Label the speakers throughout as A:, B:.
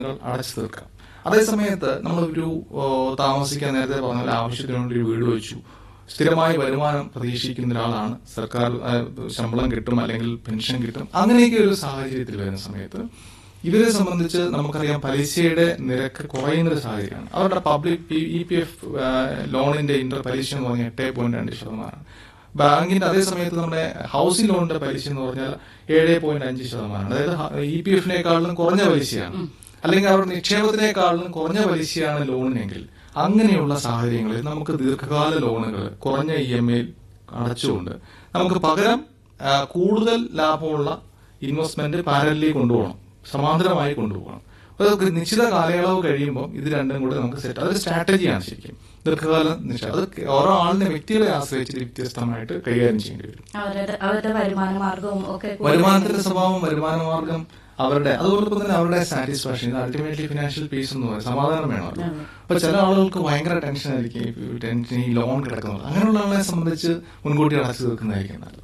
A: അടച്ചു തീർക്കാം അതേസമയത്ത് നമ്മളൊരു ഓ, താമസിക്കാൻ നേരത്തെ പറഞ്ഞ പോലെ ആവശ്യത്തിന് വേണ്ടി ഒരു വീട് വെച്ചു സ്ഥിരമായി വരുമാനം പ്രതീക്ഷിക്കുന്ന ഒരാളാണ് സർക്കാർ ആ, ശമ്പളം കിട്ടും അല്ലെങ്കിൽ പെൻഷൻ കിട്ടും അങ്ങനെയൊക്കെ ഒരു സാഹചര്യത്തിൽ വരുന്ന സമയത്ത് ഇവരെ സംബന്ധിച്ച് നമുക്കറിയാം പലിശയുടെ നിരക്ക് കുറയുന്ന ഒരു സാഹചര്യമാണ് അവരുടെ പബ്ലിക് ഇ പി എഫ് ലോണിന്റെ ഇന്റർ പലിശ എന്ന് പറഞ്ഞാൽ എട്ട് പോയിന്റ് രണ്ട് ശതമാനം ബാങ്കിന്റെ അതേ സമയത്ത് നമ്മുടെ ഹൗസിംഗ് ലോണിന്റെ പലിശ എന്ന് പറഞ്ഞാൽ ഏഴ് പോയിന്റ് അഞ്ച് ശതമാനം അതായത് ഇ പി എഫിനേക്കാളിലും കുറഞ്ഞ പലിശയാണ് അല്ലെങ്കിൽ അവരുടെ നിക്ഷേപത്തിനേക്കാളിലും കുറഞ്ഞ പലിശയാണ് ലോണിനെങ്കിൽ അങ്ങനെയുള്ള സാഹചര്യങ്ങളിൽ നമുക്ക് ദീർഘകാല ലോണുകൾ കുറഞ്ഞ ഇ എം ഐ അടച്ചുകൊണ്ട് നമുക്ക് പകരം ആ, കൂടുതൽ ലാഭമുള്ള ഇൻവെസ്റ്റ്മെന്റ് പാരലിൽ കൊണ്ടുപോകണം സമാന്തരമായി കൊണ്ടുപോകണം അപ്പോൾ ഒരു നിശ്ചിത കാലയളവ് കഴിയുമ്പോൾ ഇത് രണ്ടും കൂടെ നമുക്ക് സെറ്റ് അതൊരു സ്ട്രാറ്റജിയാണ് ശരിക്കും ദീർഘകാല നിക്ഷേപം അത് ഓരോ ആളിനെ വ്യക്തികളെ ആശ്രയിച്ച് വ്യത്യസ്തമായിട്ട് കൈകാര്യം ചെയ്യേണ്ടി വരും
B: അവരുടെ അവരുടെ വരുമാന മാർഗവും ഒക്കെ കൂടുതൽ
A: വരുമാനത്തിന്റെ സ്വഭാവം വരുമാന മാർഗം അവരുടെ അതുപോലെ തന്നെ അവരുടെ സാറ്റിസ്ഫാക്ഷൻ ഇത് അൾട്ടിമേറ്റ്ലി ഫിനാൻഷ്യൽ പീസ് എന്ന് പറയും സമാധാനം വേണമല്ലോ അപ്പൊ ചില ആളുകൾക്ക് ഭയങ്കര ടെൻഷൻ ആയിരിക്കും ഈ ടെൻഷൻ ഈ ലോൺ കിടക്കുന്നത് അങ്ങനെയുള്ള ആളെ സംബന്ധിച്ച് മുൻകൂട്ടി അടച്ചു തീർക്കുന്നതായിരിക്കും നല്ലത്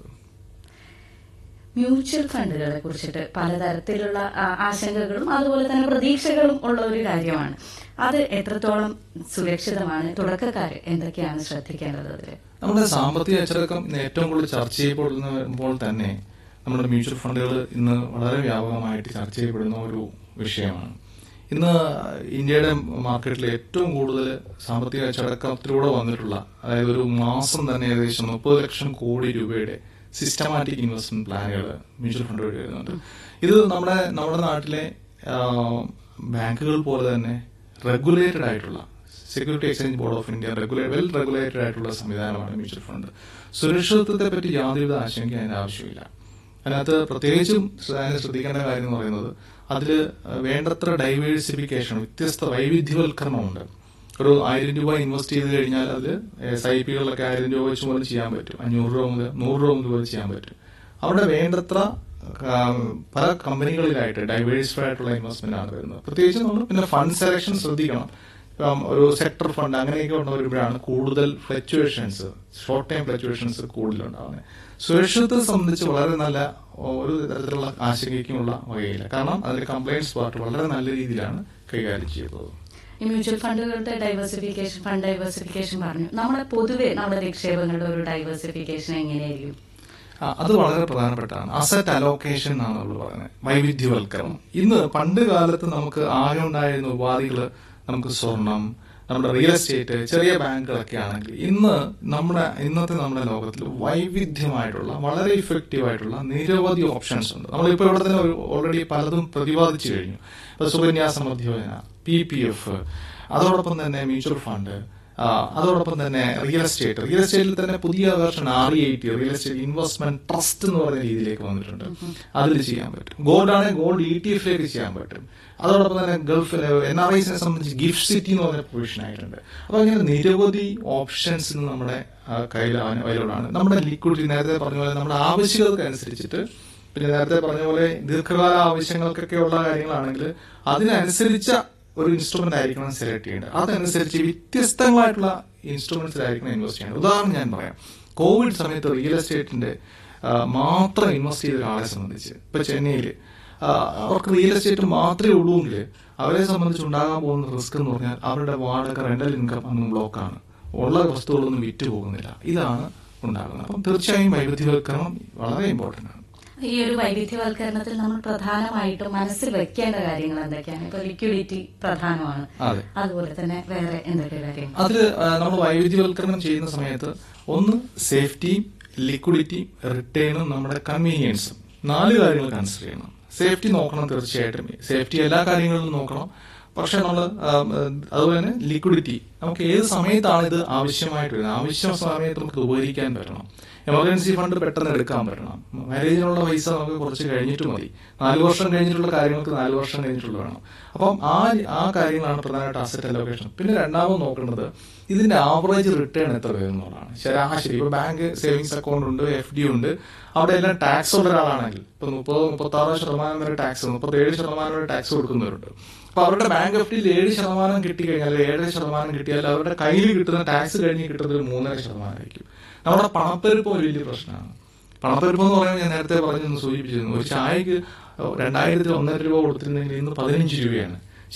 B: മ്യൂച്വൽ ഫണ്ടുകളെ കുറിച്ചിട്ട് പലതരത്തിലുള്ള ആ, ആശങ്കകളും അതുപോലെ തന്നെ പ്രതീക്ഷകളും ഉള്ള ഒരു കാര്യമാണ് അത് എത്രത്തോളം സുരക്ഷിതമാണ് തുടക്കക്കാർ എന്തൊക്കെയാണ് ശ്രദ്ധിക്കേണ്ടത് അതില്
A: നമ്മുടെ സാമ്പത്തിക അച്ചടക്കം ഇന്ന് ഏറ്റവും കൂടുതൽ ചർച്ച ചെയ്യപ്പെടുമ്പോൾ തന്നെ നമ്മുടെ മ്യൂച്വൽ ഫണ്ടുകൾ ഇന്ന് വളരെ വ്യാപകമായിട്ട് ചർച്ച ചെയ്യപ്പെടുന്ന ഒരു വിഷയമാണ് ഇന്ന് ഇന്ത്യയുടെ മാർക്കറ്റിൽ ഏറ്റവും കൂടുതൽ സാമ്പത്തിക അച്ചടക്കത്തിലൂടെ വന്നിട്ടുള്ള അതായത് ഒരു മാസം തന്നെ ഏകദേശം മുപ്പത് ലക്ഷം കോടി രൂപയുടെ സിസ്റ്റമാറ്റിക് ഇൻവെസ്റ്റ്മെന്റ് പ്ലാനുകൾ മ്യൂച്വൽ ഫണ്ട് വഴി വരുന്നുണ്ട് ഇത് നമ്മുടെ നമ്മുടെ നാട്ടിലെ ആ, ബാങ്കുകൾ പോലെ തന്നെ റെഗുലേറ്റഡ് ആയിട്ടുള്ള security exchange board of India റെഗുലേ വെൽ റെഗുലേറ്റഡ് ആയിട്ടുള്ള സംവിധാനമാണ് മ്യൂച്വൽ ഫണ്ട് സുരക്ഷിതത്വത്തെ പറ്റി യാതൊരുവിധ ആശങ്ക അതിന് ആവശ്യമില്ല അതിനകത്ത് പ്രത്യേകിച്ചും ശ്രദ്ധ- ശ്രദ്ധിക്കേണ്ട കാര്യം എന്ന് പറയുന്നത് അതിൽ വേണ്ടത്ര ഡൈവേഴ്സിഫിക്കേഷൻ വ്യത്യസ്ത വൈവിധ്യവൽക്കരണമുണ്ട് ഒരു ആയിരം രൂപ ഇൻവെസ്റ്റ് ചെയ്ത് കഴിഞ്ഞാൽ അത് എസ് ഐ പികളിലൊക്കെ ആയിരം രൂപ വെച്ച് മുതൽ ചെയ്യാൻ പറ്റും അഞ്ഞൂറ് രൂപ മുതൽ നൂറ് രൂപ മുതൽ ചെയ്യാൻ പറ്റും അവിടെ വേണ്ടത്ര ആ, പല കമ്പനികളിലായിട്ട് ഡൈവേഴ്സിഫൈഡ് ആയിട്ടുള്ള ഇൻവെസ്റ്റ്മെന്റ് ആണ് വരുന്നത് പ്രത്യേകിച്ച് നമ്മൾ പിന്നെ ഫണ്ട് സെലക്ഷൻ ശ്രദ്ധിക്കണം ഇപ്പം ഒരു സെക്ടർ ഫണ്ട് അങ്ങനെയൊക്കെ കൊണ്ടുവരുമ്പോഴാണ് കൂടുതൽ ഫ്ലക്ച്വേഷൻസ് ഷോർട്ട് ടൈം ഫ്ലക്ച്വേഷൻസ് കൂടുതലുണ്ടാവുന്നത് സുരക്ഷിതത്തെ സംബന്ധിച്ച് വളരെ നല്ല ഒരു തരത്തിലുള്ള ആശങ്കയ്ക്കുമുള്ള വകയില്ല കാരണം അതിന്റെ കംപ്ലൈൻസ് പാർട്ട് വളരെ നല്ല രീതിയിലാണ് കൈകാര്യം ചെയ്തത്
B: ഈ മ്യൂച്വൽ ഫണ്ടുകളുടെ ഡൈവേഴ്സിഫിക്കേഷൻ ഫണ്ട് ഡൈവേഴ്സിഫിക്കേഷൻ പറഞ്ഞു നമ്മുടെ പൊതുവെ നമ്മുടെ നിക്ഷേപങ്ങളുടെ ഒരു ഡൈവേഴ്സിഫിക്കേഷൻ എങ്ങനെയായിരിക്കും
A: ആ, അത് വളരെ പ്രധാനപ്പെട്ടാണ് അസറ്റ് അലോക്കേഷൻ എന്നാണ് നമ്മൾ പറയുന്നത് വൈവിധ്യവൽക്കരണം ഇന്ന് പണ്ട് കാലത്ത് നമുക്ക് ആകെ ഉണ്ടായിരുന്ന ഉപാധികൾ നമുക്ക് സ്വർണം നമ്മുടെ റിയൽ എസ്റ്റേറ്റ് ചെറിയ ബാങ്കുകളൊക്കെ ആണെങ്കിൽ ഇന്ന് നമ്മുടെ ഇന്നത്തെ നമ്മുടെ ലോകത്തിൽ വൈവിധ്യമായിട്ടുള്ള വളരെ ഇഫക്റ്റീവ് ആയിട്ടുള്ള നിരവധി ഓപ്ഷൻസ് ഉണ്ട് നമ്മളിപ്പോ ഇവിടെ തന്നെ ഓൾറെഡി പലതും പ്രതിപാദിച്ചു കഴിഞ്ഞു ഇപ്പൊ സുകന്യാ സമൃദ്ധി യോജന പി പി എഫ് അതോടൊപ്പം തന്നെ മ്യൂച്വൽ ഫണ്ട് ആ, അതോടൊപ്പം തന്നെ റിയൽ എസ്റ്റേറ്റ് റിയൽ എസ്റ്റേറ്റിൽ തന്നെ പുതിയ version R E I T real estate investment trust എന്ന് പറയുന്ന രീതിയിലേക്ക് വന്നിട്ടുണ്ട് അതിൽ ചെയ്യാൻ പറ്റും ഗോൾഡ് ആണെങ്കിൽ ഗോൾഡ് ഇ ടി എഫിലേക്ക് ചെയ്യാൻ പറ്റും അതോടൊപ്പം തന്നെ ഗൾഫിൽ എൻ ആർ ഐസിനെ സംബന്ധിച്ച് ഗിഫ്റ്റ് സിറ്റി എന്ന് പറഞ്ഞ പ്രൊവിഷൻ ആയിട്ടുണ്ട് അപ്പൊ അങ്ങനെ നിരവധി ഓപ്ഷൻസ് ഇന്ന് നമ്മുടെ ആ, കയ്യിൽ അവൈലബിൾ ആണ് നമ്മുടെ ലിക്വിഡിറ്റി നേരത്തെ പറഞ്ഞ പോലെ നമ്മുടെ ആവശ്യകതക്ക് അനുസരിച്ചിട്ട് പിന്നെ നേരത്തെ പറഞ്ഞ പോലെ ദീർഘകാല ആവശ്യങ്ങൾക്കൊക്കെ ഉള്ള കാര്യങ്ങളാണെങ്കിൽ അതിനനുസരിച്ച ഒരു ഇൻസ്ട്രുമെന്റ് ആയിരിക്കണം സെലക്ട് ചെയ്യേണ്ടത് അതനുസരിച്ച് വ്യത്യസ്തങ്ങളായിട്ടുള്ള ഇൻസ്ട്രുമെന്റ്സിലായിരിക്കണം ഇൻവെസ്റ്റ് ചെയ്യേണ്ടത് ഉദാഹരണം ഞാൻ പറയാം കോവിഡ് സമയത്ത് റിയൽ എസ്റ്റേറ്റിന്റെ ആ, മാത്രം ഇൻവെസ്റ്റ് ചെയ്ത ഒരാളെ സംബന്ധിച്ച് ഇപ്പൊ ചെന്നൈയിൽ അവർക്ക് റിയൽ എസ്റ്റേറ്റ് മാത്രമേ ഉള്ളൂങ്കിൽ അവരെ സംബന്ധിച്ച് ഉണ്ടാകാൻ പോകുന്ന റിസ്ക് എന്ന് പറഞ്ഞാൽ അവരുടെ വാടക റെന്റൽ ഇൻകം അങ്ങ് ബ്ലോക്കാണ് ഉള്ള വസ്തുക്കളൊന്നും വിറ്റ് പോകുന്നില്ല ഇതാണ് ഉണ്ടാകുന്നത് അപ്പം തീർച്ചയായും വൈവിധ്യവൽക്കരണം വളരെ ഇമ്പോർട്ടന്റ് ആണ്
B: ഈ ഒരു വൈവിധ്യവൽക്കരണത്തിൽ നമ്മൾ പ്രധാനമായിട്ടും മനസ്സിൽ വെക്കേണ്ട കാര്യങ്ങൾ എന്തൊക്കെയാണ് ഇപ്പൊ ലിക്വിഡിറ്റി പ്രധാനമാണ്
A: അതെ
B: അതുപോലെ തന്നെ വേറെ എന്തൊക്കെ കാര്യങ്ങൾ
A: അതിൽ നമ്മൾ വൈവിധ്യവൽക്കരണം ചെയ്യുന്ന സമയത്ത് ഒന്ന് സേഫ്റ്റിയും ലിക്വിഡിറ്റിയും റിട്ടേണും നമ്മുടെ കൺവീനിയൻസും നാല് കാര്യങ്ങൾ കൺസിഡർ ചെയ്യണം സേഫ്റ്റി നോക്കണം തീർച്ചയായിട്ടും സേഫ്റ്റി എല്ലാ കാര്യങ്ങളിലും നോക്കണം പക്ഷെ നമ്മൾ അതുപോലെ തന്നെ ലിക്വിഡിറ്റി നമുക്ക് ഏത് സമയത്താണ് ഇത് ആവശ്യമായിട്ട് വരുന്നത് ആവശ്യ സമയത്ത് നമുക്ക് ഇത് ഉപകരിക്കാൻ പറ്റണം എമർജൻസി ഫണ്ട് പെട്ടെന്ന് എടുക്കാൻ പറ്റണം മാരേജിനുള്ള പൈസ നമുക്ക് കുറച്ച് കഴിഞ്ഞിട്ട് മതി നാല് വർഷം കഴിഞ്ഞിട്ടുള്ള കാര്യങ്ങൾക്ക് നാല് വർഷം കഴിഞ്ഞിട്ടുള്ള വേണം അപ്പം ആ ആ കാര്യങ്ങളാണ് പ്രധാനമായിട്ട് അസറ്റ് അലോക്കേഷൻ പിന്നെ രണ്ടാമത് നോക്കേണ്ടത് ഇതിന്റെ ആവറേജ് റിട്ടേൺ എത്ര വരും എന്നുള്ളതാണ് ശരാശരി ഇപ്പൊ ബാങ്ക് സേവിങ്സ് അക്കൗണ്ട് ഉണ്ട് എഫ് ഡി ഉണ്ട് അവിടെ എല്ലാം ടാക്സ് ഉള്ള ഒരാളാണെങ്കിൽ ഇപ്പൊ മുപ്പത് മുപ്പത്തി ആറ് ശതമാനം വരെ ടാക്സ് മുപ്പത്തേഴ് ശതമാനം വരെ ടാക്സ് കൊടുക്കുന്നവരുണ്ട് അപ്പൊ അവരുടെ ബാങ്ക് എഫ് ഡിയിൽ ഏഴ് ശതമാനം കിട്ടിക്കഴിഞ്ഞാൽ ഏഴര ശതമാനം കിട്ടിയാൽ അവരുടെ കയ്യിൽ കിട്ടുന്ന ടാക്സ് കഴിഞ്ഞ് കിട്ടുന്നത് ഒരു മൂന്നര ശതമാനമായിരിക്കും നമ്മുടെ പണപ്പെരുപ്പം ഒരു വലിയ പ്രശ്നമാണ് പണപ്പെരുപ്പം എന്ന് പറയുമ്പോൾ ഞാൻ നേരത്തെ പറഞ്ഞു സൂചിപ്പിച്ചിരുന്നു ഒരു ചായക്ക് രണ്ടായിരത്തി ഒന്നര രൂപ കൊടുത്തിരുന്നെങ്കിൽ ഇന്ന് പതിനഞ്ച് രൂപയാണ്